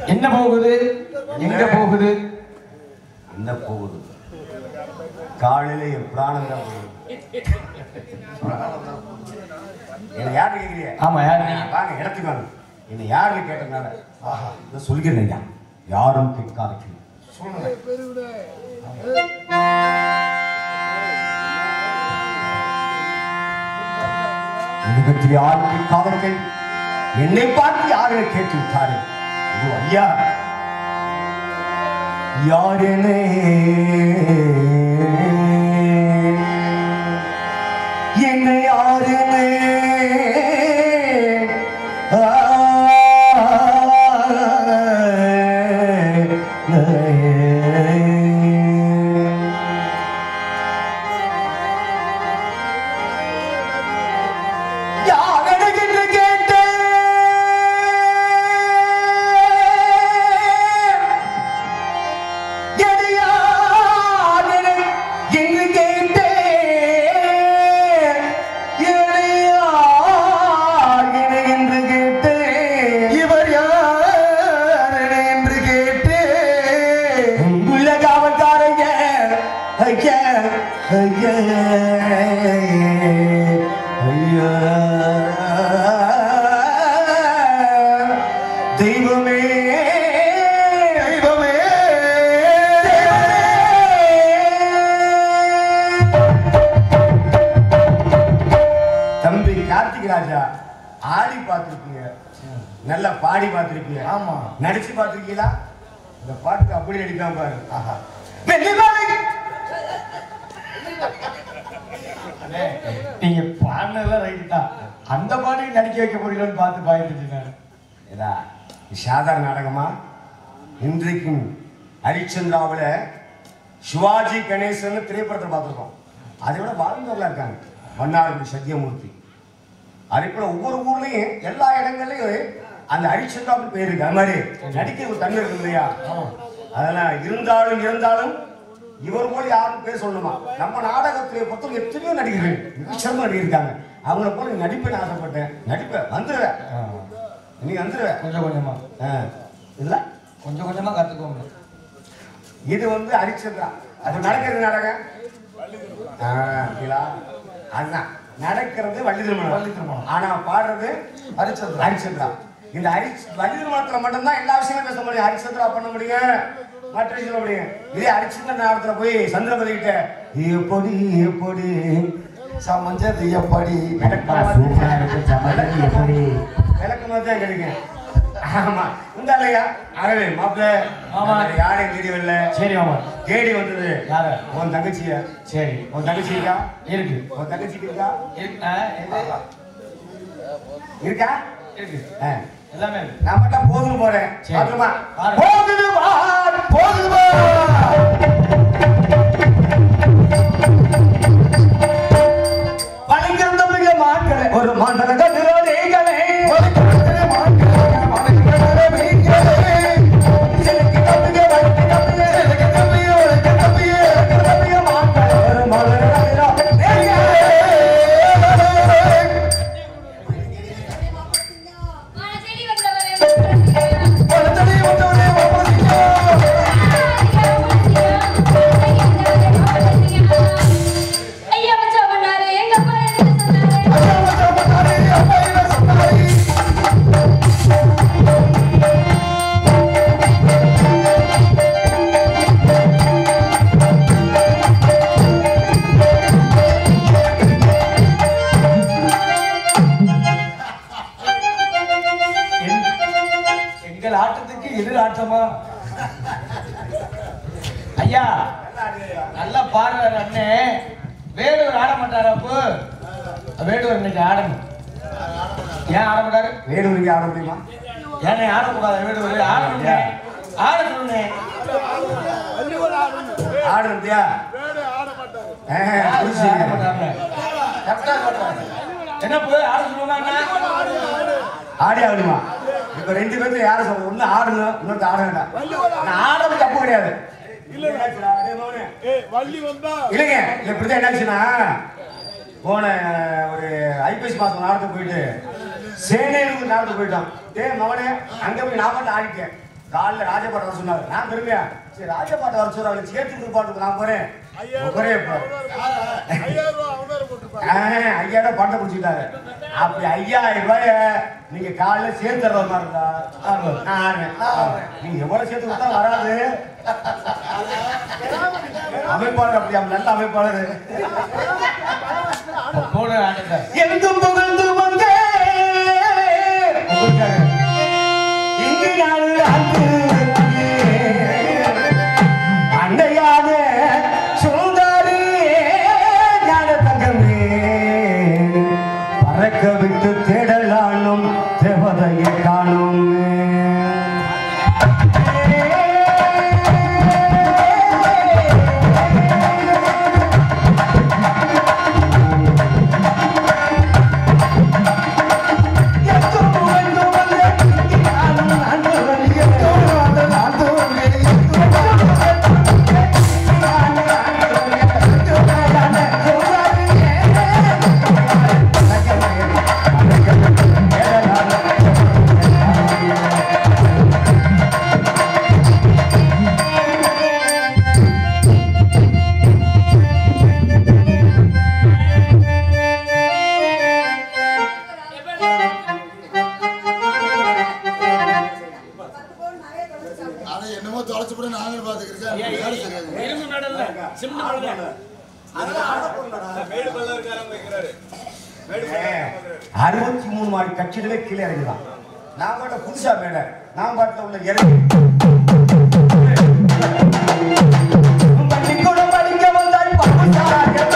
என்ன போகுது எங்க போகுது என்ன போகுது காலையில என் பிராணம் தான் போகுது என்ன யாரு கேக்குறீங்க ஆமா யார் நீ வாங்க இடத்துக்கு வாங்க என்ன யாருன்னு கேட்டனால ஆஹா இதை சொல்கிறேன் ஐயா யாரும் கேட்காத கேள்வி. உலகத்தில் யாரும் கேட்காத கேள்வி என்னை பார்த்து யாரும் கேட்டு விட்டாரு இது ஐயா யாரெனே என்னை யாருமே யாரெனக்கென்று கேட்டேன் எது யாரென என்று கேட்டேன் எது யாரென என்று கேட்டேன் இவர் யாரென என்று கேட்டேன் உள்ள காவல்காரங்க ஐயா ஐயா ஐயா தெய்வமே தெய்வமே தம்பி கார்த்திக் ராஜா ஆடி பார்த்திருப்பீங்க நல்லா பாடி பார்த்திருப்பீங்க ஆமா. நடிச்சு பார்த்திருக்கீங்களா இந்த பாட்டுக்கு அப்படி நடிக்காம பாரு ஆஹா வெள்ளிமலை அண்ணே, நீங்க பாடினதெல்லாம் ரைட் தான் அந்த பாட்டுக்கு நடிக்க வைக்க போறீங்கன்னு பார்த்து பயந்துட்டு நான் ஏதா இது சாதாரண நாடகமா இன்றைக்கும் ஹரிச்சந்திராவில் சிவாஜி கணேசன் திரைப்படத்தை பார்த்துருக்கோம் அதை விட வாழ்ந்தவர்களா இருக்காங்க மன்னார்குடி சத்யமூர்த்தி அதே போல ஒவ்வொரு ஊர்லயும் எல்லா இடங்கள்லயும் அந்த ஹரிச்சந்திராவுக்கு பேர் இருக்கு அது மாதிரி நடிக்க ஒரு தன்மை இருக்கு இல்லையா அதெல்லாம் இருந்தாலும் இருந்தாலும் இவர் போல யாரும் பேர் சொல்லணுமா நம்ம நாடகத்திலே பொறுத்தவரை எத்தனையோ நடிகர்கள் மிகச்சிறந்த நடிகர் இருக்காங்க அவங்கள போல நடிப்பேன் ஆசைப்பட்டேன் நடிப்பேன் வந்துடுவேன் நீ வந்துடுவேன் கொஞ்சம் கொஞ்சமா ஆ. இல்ல கொஞ்சம் கொஞ்சமா கத்துக்கோங்க இது வந்து ஹரிச்சந்திரா அது நடக்கிறது நாடகம் ஆ, இல்லா? அதுதான் நடக்கிறது வள்ளி திருமணம் வள்ளி திருமணம். ஆனா பாடுறது ஹரிச்சந்திரா. ஹரிச்சந்திரா இந்த ஹரி வள்ளி திருமணத்துல மட்டும்தான் எல்லா விஷயமும் பேச முடியும் ஹரிச்சந்திரா பண்ண முடியும் மற்ற விஷயம் சொல்ல முடியும் இதே ஹரிச்சந்திரன் நேரத்துல போய் சந்திரபதி கிட்ட எப்படி எப்படி சமஞ்சது எப்படி விளக்கமா தான் கிடைக்கும் ஆமா இந்த இல்லையா அறவே மாப்பிள்ள ஆமா. யாரையும் தேடி வரல சரி மாமா தேடி வந்தது யாரு? உன் தங்கச்சிய சரி உன் தங்கச்சி இருக்கா இருக்கு உன் தங்கச்சி இருக்கா இருக்கு ஆ, இது இருக்கா இருக்கு ஆ. எல்லாமே இருக்கு நான் மட்டும் போதும் போறேன் சரி. பாத்துமா பாரு. போகுது வா போகுது வா பழிங்கிறது மிக மாட்களே ஒரு மாண்டன கதிரோ நீங்களே ஒரு கதிர மாட்களே மனங்களே நீங்களே சிலக்கு தம்பிய வட்டி தம்பிய சிலக்கு தம்பிய ஒழுக்க தம்பிய தம்பிய மாட்களே ஒரு மாண்டன கதிரோ நீங்களே ஆனா தேடி வந்தவரே ஒருத்தனை ஒருத்தனை ஒப்படைச்சோ ஐயா மச்சான் பண்ணாரு எங்க அப்பா என்ன சொன்னாரு ஐயா மச்சான் பண்ணாரு அப்பா என்ன சொன்னாரு எங்- எங்கள் ஆட்டத்துக்கு எதிர் ஆட்டமா ஐயா நல்லா பாடுறாரு அண்ணே வேடுவர் ஆட மாட்டாரா அப்போ வேடுவர் இன்னைக்கு ஆடணும் ஏன் ஆட மாட்டாரு வேலூருக்கு ஆட முடியுமா ஏன்னே ஆடக்கூடாது வேடுவர் ஆடணும்னே ஆட சொல்லுனே ஆடு இருந்தியா ஆட மாட்டாங்க. கரெக்டா சொல்றாங்க. என்ன போய் ஆட சொல்லுவாங்க ஆடி ஆடுமா இப்ப ரெண்டு பேர்த்துல யார சொல்ற ஒண்ணு ஆடணும் இன்னொருத்த ஆட வேண்டாம் நான் ஆடுறது தப்பு கிடையாது என்னாச்சுடா? டேய் மகனே. வள்ளி வந்தா இல்லைங்க இல்ல இப்படிதான் என்னாச்சுன்னா போன ஒரு ஐபிஎஸ் மாசம் நாடத்துக்கு போயிட்டு சேனையிலுக்கு நாடத்துக்கு போயிட்டோம் டேய் மகனே அங்க போய் நான் மட்டும் ஆடிட்டேன் காலைல ராஜபாட்டை வர சொன்னாரு நான் பெருமையா சரி ராஜபாட்டை வர சொல்றாங்க சேர்த்து பாட்டு நான் போறேன் ஒரே ஐயாயிரம் ரூபாய் பணத்தை பிடிச்சிட்டாரு அப்படி ஐயாயிரம் ரூபாய நீங்க காலைல சேர்த்து தர்ற மாதிரி இருந்தா நான் ஆடுறேன். நீங்க எவ்வளவு சேர்த்து கொடுத்தா வராது அமைப்பாளர் அப்படி அவன் நல்ல அமைப்பாளர் போன ஆடுங்க எங்கும் புகழ்ந்து வந்தே இங்கு நான் அன்று அண்டையான சுந்தரி ஞான தங்கமே பறக்க விட்டு தேடலானும் தேவதையை காணும் ஆனா என்னமோ தொலைச்சு போட நாங்களும் பாத்துக்கிறேன் வேலை சரியாது அறுபத்தி மூணு மாடி கட்சிகளே கீழே இறங்கிதான் நான் பாட்ட புதுசா மேல நான் பாட்டில் உள்ள இறங்கி பள்ளிக்கூடம் படிக்க வந்தாய் பப்புசாக.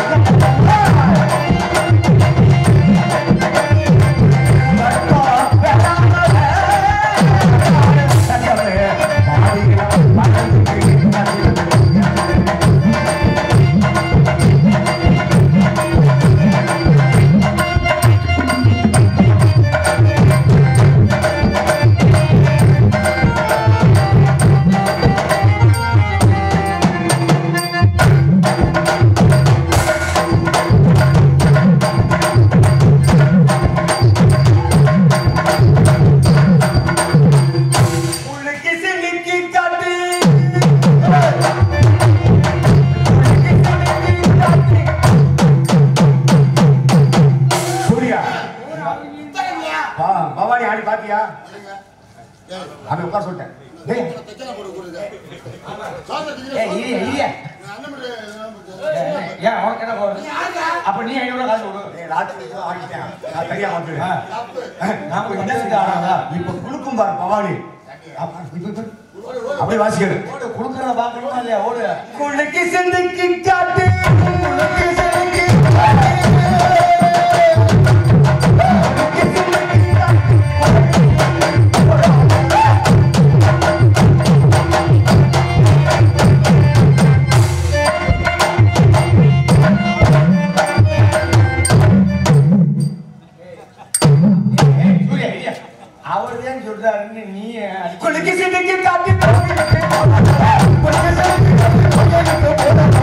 உனக்கு சிலுக்கி காட்டு சூர்யா பா பவானி ஆடி பாத்தியா அவன் உட்கார சொல்லிட்டேன் டேய், தைக்கலாம் போட்டு கொடுங்க சோத்தை ஏய் திங்க இல்லையா இல்லையா அண்ணன் மட்டும் ஏன் உனக்கு என்ன போறது அப்ப நீ ஐநூறு காசு கொடு டேய், ராத்திரி தான் ஆடிட்டேன். நான் தனியா வந்துடுறேன். நான் போய் என்ன செஞ்சு ஆடாதா இப்ப குலுக்கும் பாரு பவானி அப்ப- இப்ப- இப்ப- அப்படியே வாசிக்கிறது ஓடு குடுக்கறத பாக்கணுமா இல்லையா ஓடு குலுக்கி சிந்துக்கி காட்டு குலுக்கி சிந்துக்கி காட்டு. குலுக்கி சிந்துக்கி காட்டு. சூர்யா இல்லையா அவர் தான் சொல்றாருன்னு நீ அடிக்க- குலுக்கி சிந்துக்கி காட்டு குலுக்கி சிந்துக்கி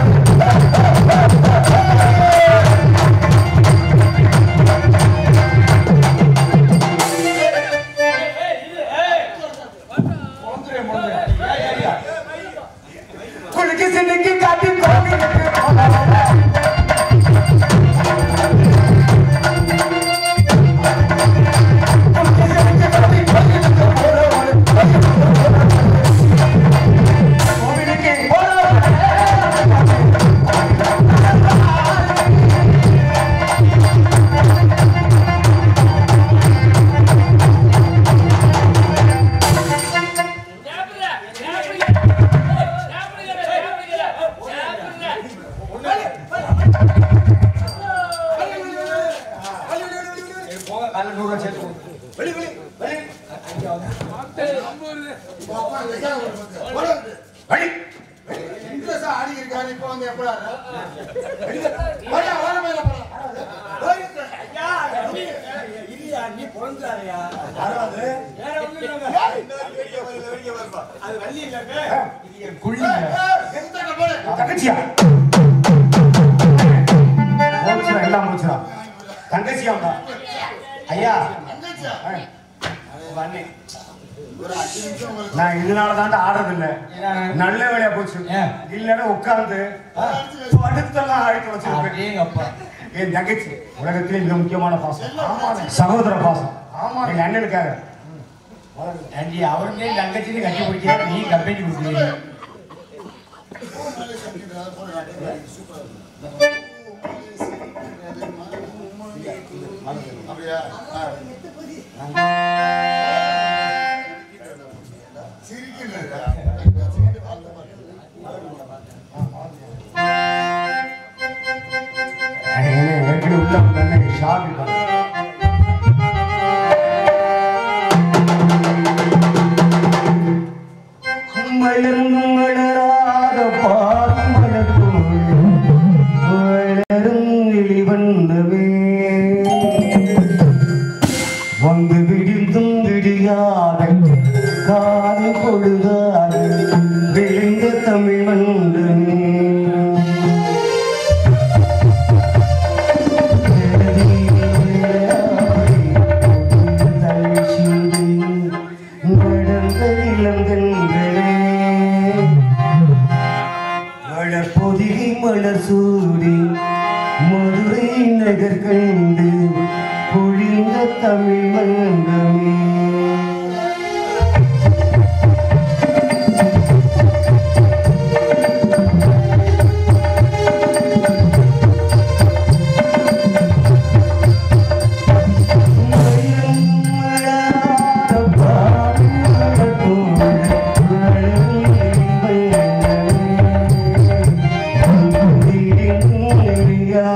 முழுந்துரு, முழுந்துரு. ஏய், ஏய், ஏய். குலுக்கி சிந்துக்கி காட்டு கோவிலுக்கு போகலாம். ஏய், போங்க, காலைல நூறு ரூபா சேர்த்து கொடு. இன்ட்ரெஸ்ட் ஆடி இருக்காரு இப்போ வந்து எப்படா வர வர மேல குழிங்க. தங்கச்சியா போச்சுடா எல்லாம் போச்சுடா தங்கச்சியா ஐயா தங்கச்சியா உங்க அண்ணன் ஒரு அஞ்சு நிமிஷம் உங்களுக்கு நான் இதனால தாண்ட ஆடுறது இல்ல நல்ல வேலையா போச்சு ஏன்? இல்லன்னா உட்கார்ந்து அடுத்தெல்லாம் ஆயிட்டு வச்சிருப்பேன் அப்படியேங்கப்பா என் தங்கச்சி உலகத்திலே மிக முக்கியமான பாசம் சகோதர பாசம் எங்க அண்ணனுக்காக ஆண்டி அவருக்கே தங்கச்சின்னு கட்டி பிடிக்க நீ கம்பெனி கொடுக்குறீங்க அப்படியா சிரிக்கின்றது ஏற்கனவே உள்ள வந்தானே ஷாப்பி மலர்ந்தும் மலராத பாதம் மலர்ந்தோடு வளரும் வெளிவந்தவே வந்து விடிந்தும் விடியாத காலை பொழுதாத விளைந்த தமிழ் வந்தனே பொதிகை மலர் சூடி மதுரை நகர் கண்டு பொழிந்த தமிழ் மன்றமே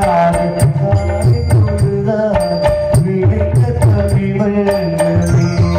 விளைக்க தமிழ்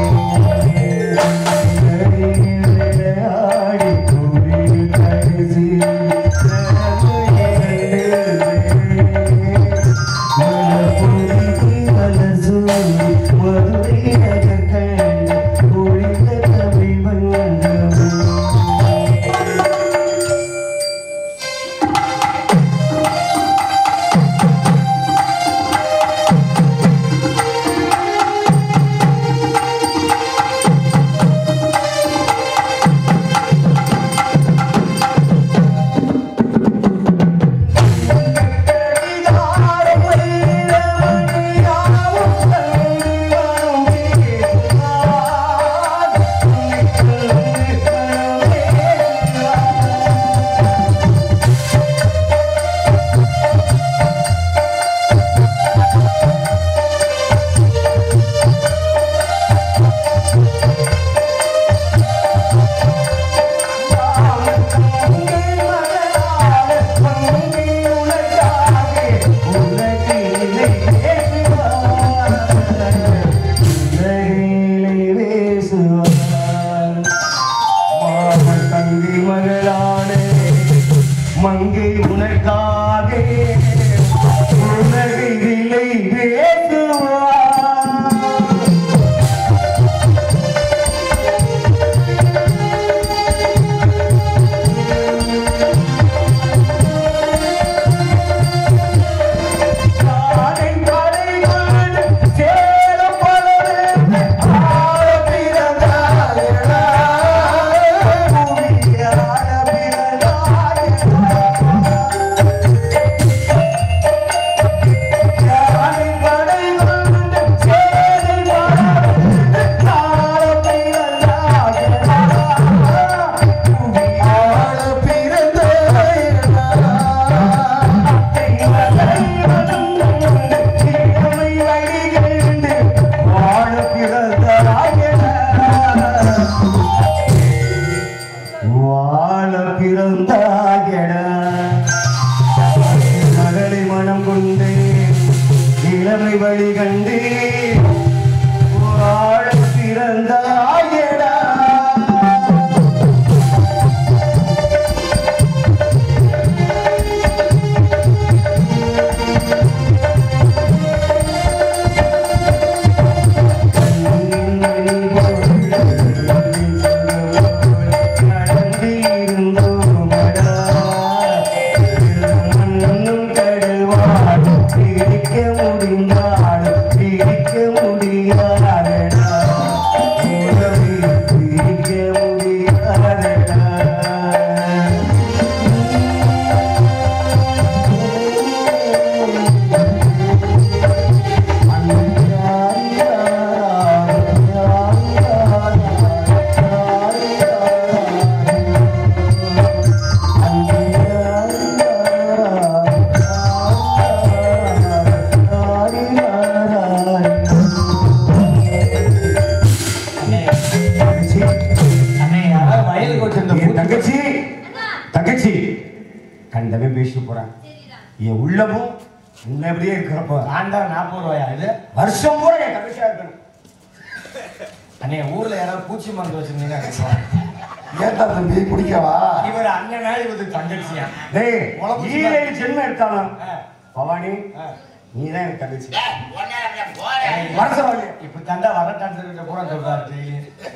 கண்டவே பேசி போறேன் என் உள்ளமும் முன்னபடியே இருக்கிறப்ப ஆண்டா நாற்பது ரூபாயா இது வருஷம் பூரா என் தங்கச்சியா இருக்கணும் அண்ணே ஊர்ல யாராவது பூச்சி மருந்து வச்சிருந்தீங்க ஏத்தா தம்பி குடிக்கவா இவர் அண்ணனா இவரு தங்கச்சியா டேய் முளை ஈரேழு ஜென்மம் எடுத்தாலும் ஆ. பவானி ஆ. நீ தான் எனக்கு தங்கச்சி ஏய், வருஷம் வாங்க இப்ப தண்டா வர டான்சர் பூரா சொல்றாரு டெய்லி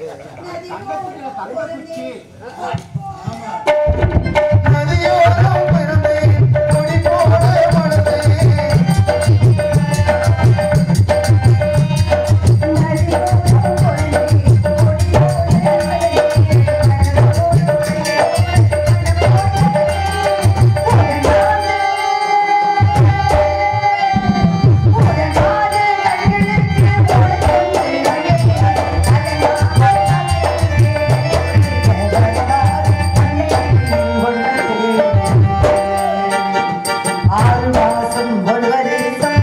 நதியோரம் பிறந்தேன், கொடி போல வளர்ந்தேன். ஆறு மாசம் ஒரு வருஷம்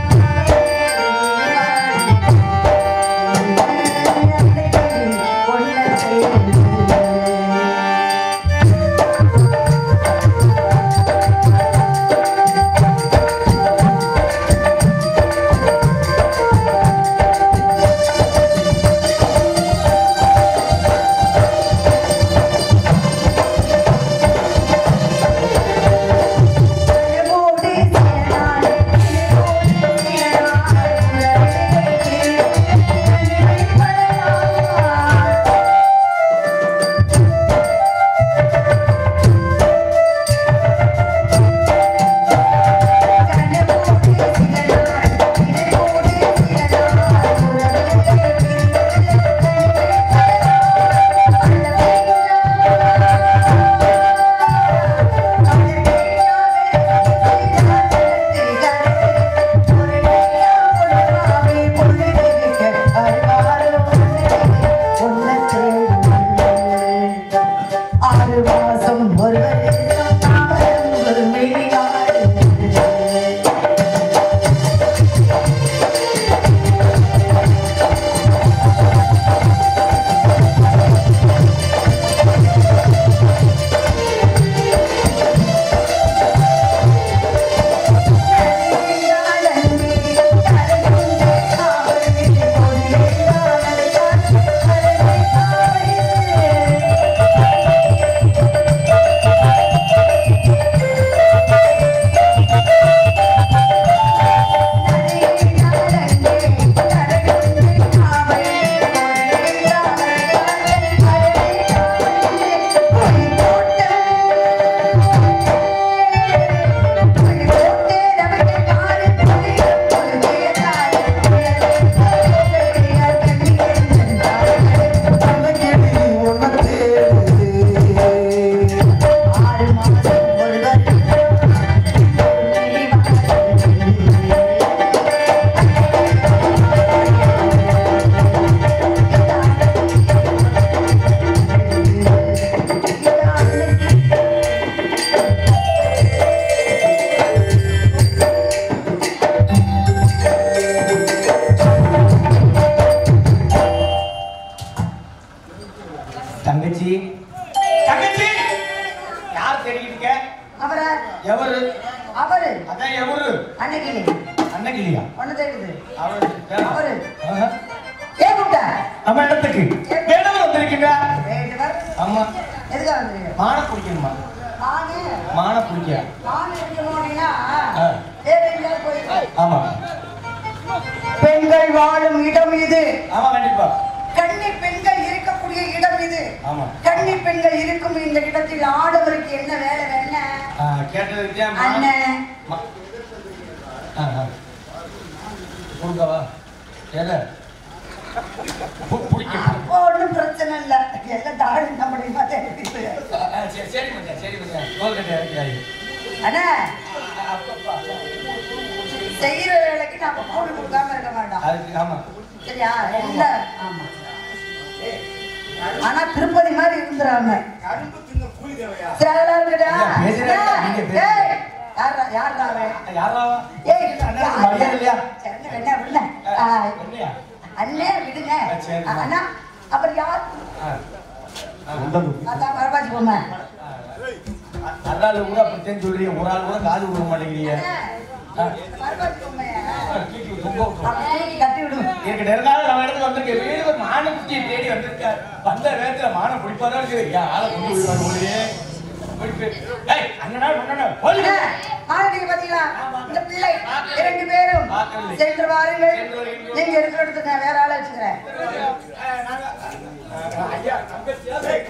ஆறு மாசம் ஒரு வருஷம் ஒரு மெய்யாடு ஆறு மாசம் ஒரு தங்கச்சி தங்கச்சி யார் தேடிக்கிட்டு இருக்க அவரா எவரு அவரு அதான் எவரு அன்னைக்கு அன்னைக்கிலியா ஒண்ணு தெரியுது அவரு பேரா? அவரு. ஆஹா. ஏ கூப்பிட்டா நம்ம இடத்துக்கு வேணும் வந்திருக்கீங்க வேண்டுவர் ஆமா எதுக்காக வந்துருங்க மான பிடிக்கணுமா நானு மான பிடிக்க நானு இருக்கணும்னா ஆ. ஏரியா போய் ஆமா பெண்கள் வாழும் இடம் இது ஆமா கண்டிப்பா கன்னி பெண்கள் இருக்கக்கூடிய இடம் இது ஆமா கன்னி பெண்கள் இருக்கும் இந்த இடத்தில் ஆடவருக்கு என்ன வேலை வேண ஆ, கேட்டதுக்கு மா- அண்ணன் மா- ஆ, ஆ. கொடுக்கவா எதை பு- பிடிக்க அப்போ ஒண்ணும் பிரச்சனை இல்ல எல்லாம் தாடி நம்முடைய மாதிரி இருக்குது. ஆ, ஆ, சரி சரி மச்சான் சரி மச்சான் கோல்கட்டை இறக்கிறாரு அண்ணா செய்யற வேலைக்கு நாம கூலி கொடுக்காம இருக்க மாட்டோம் அதுக்கு ஆமா சரியா இல்ல ஆமா ஆனா திருப்பதி மாதிரி இருந்துறாங்க கரும்பு தின்ன கூலி தேவையா சரி அதெல்லாம் இருக்கடா இல்ல, பேசுறேன், நீங்க பேசுங்க. ஏய், யார்ரா யார்ரா அவன் யாராவா ஏய் அண்ணனுக்கு மரியாதை இல்லையா சரி, என்ன விடுங்க ஆ, இல்லையா அண்ணே விடுங்க ஆ, சரி. அண்ணா அப்புறம் யார் ஆ. ஆ. உண்டது. அதான் வரபாச்சு போமா ஆ. அதனால கூட அப்படித்தான் சொல்றீங்க ஒரு ஆள் கூட காது விட மாட்டேங்கிறீங்க ஆ, மறுபடியும் உண்மையா? தூக்கி தொங்க விட்டுரும். அப்படியே கட்டி விடு எனக்கு நெருங்கால நம்ம இடத்துக்கு வந்திருக்கேன் வீடு ஒரு மானை குட்டியை தேடி வந்திருக்கார் வந்த நேரத்துல மானை பிடிப்பாரா இருக்குது ஏன் ஆளை கொண்டு விடுவாங்க உள்ளே பிடிப்பு ஏய் அண்ணனா அண்ணனா போலி ஆரம்பிக்க பாத்தீங்களா இந்த பிள்ளை இரண்டு பேரும் பார்க்கவில்லை. சென்று வாருங்கள் சென்று வருகின்றோம். நீங்க இருக்கிற இடத்துக்கு நான் வேற ஆளை வச்சுக்கிறேன் ஐயா தங்கச்சியா